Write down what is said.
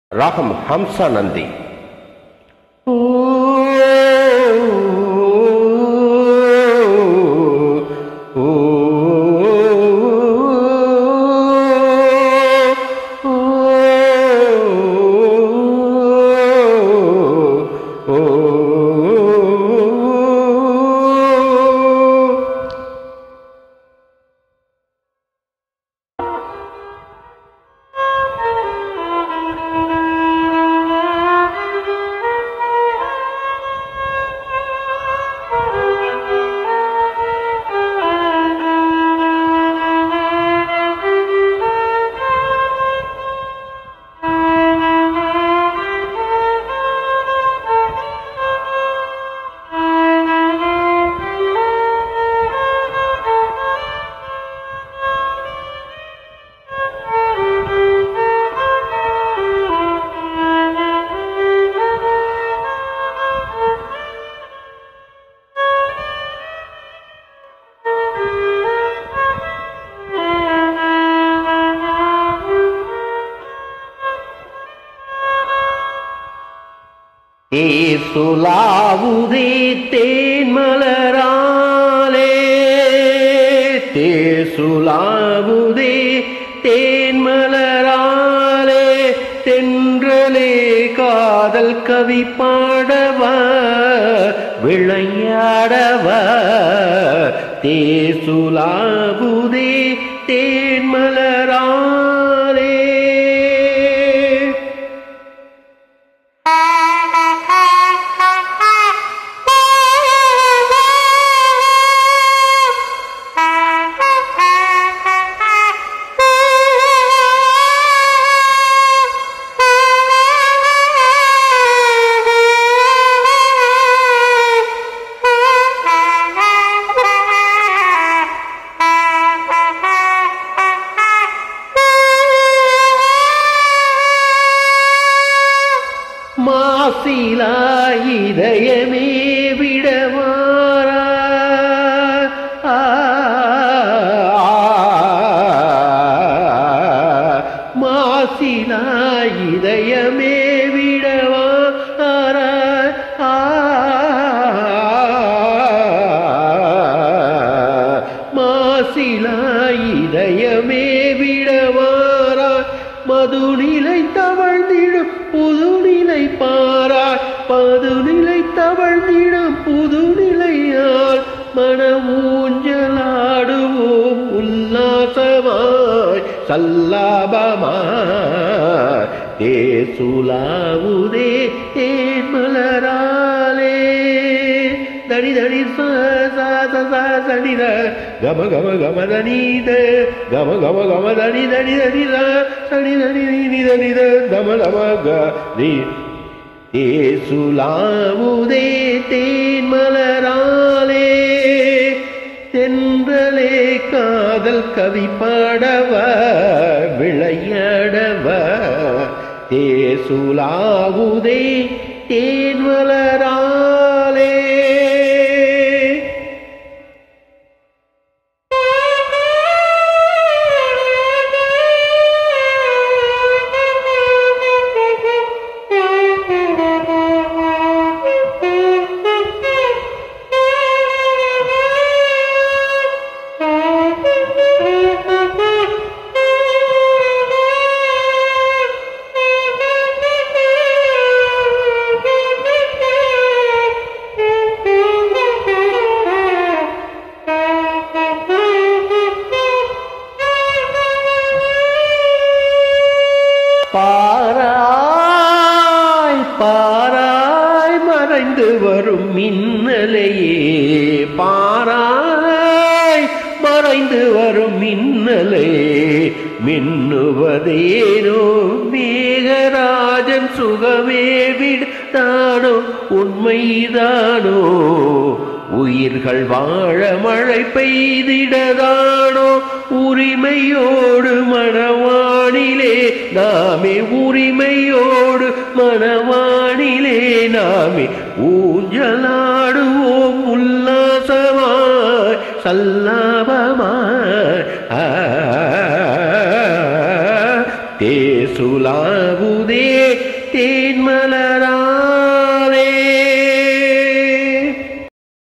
ராகம் ஹம்சானந்தி தேசுலாவுதே தேன்மலராலே தேசுலாவுதே தேன்மலராலே தென்றலே காதல் கவி பாடவ விளையாடவ தேசுலாவுதே தேன்மலராலே மாசிலா இதயமே விடவாரா ஆ, மாசிலா இதயமே விடவாரா ஆ, மாசிலா இதயமே விடவாரா மதுநிலை தவழ்ந்திடும் புதுநிலை பாராய் பதுநிலை தவழ்ந்திடும் புதுநிலையால் மன ஊஞ்சலாடுவோம் உல்லாசமாய் சல்லாபமாய் தேசுலாவுதே தேன் மலராலே தடி தடி சா சா சா சா சடி த கம கம கம தனி த கம கம கம தனி தனி தனி த சடி தனி நீ தனி த தம தம க நீ ஏசுலாவுதே தேன் மலராலே தென்றலே காதல் கவி பாடவ விளையாடவ தேசுலாவுதே தேன் மலராலே பாராய் பாராய் மறைந்து வரும் மின்னலையே பாராய் மறைந்து வரும் மின்னலே மின்னுவதேனோ மேகராஜன் சுகமே விடானோ உண்மைதானோ உயிர்கள் வாழ மழை பெய்திடதானோ உரிமையோடு மணவானிலே நாமே உரிமையோடு மணவானிலே நாமே ஊஞ்சலாடுவோம் உல்லாசமாய் சல்லாபமாய் ஆ, தேசுலாவுதே தேன்மலராலே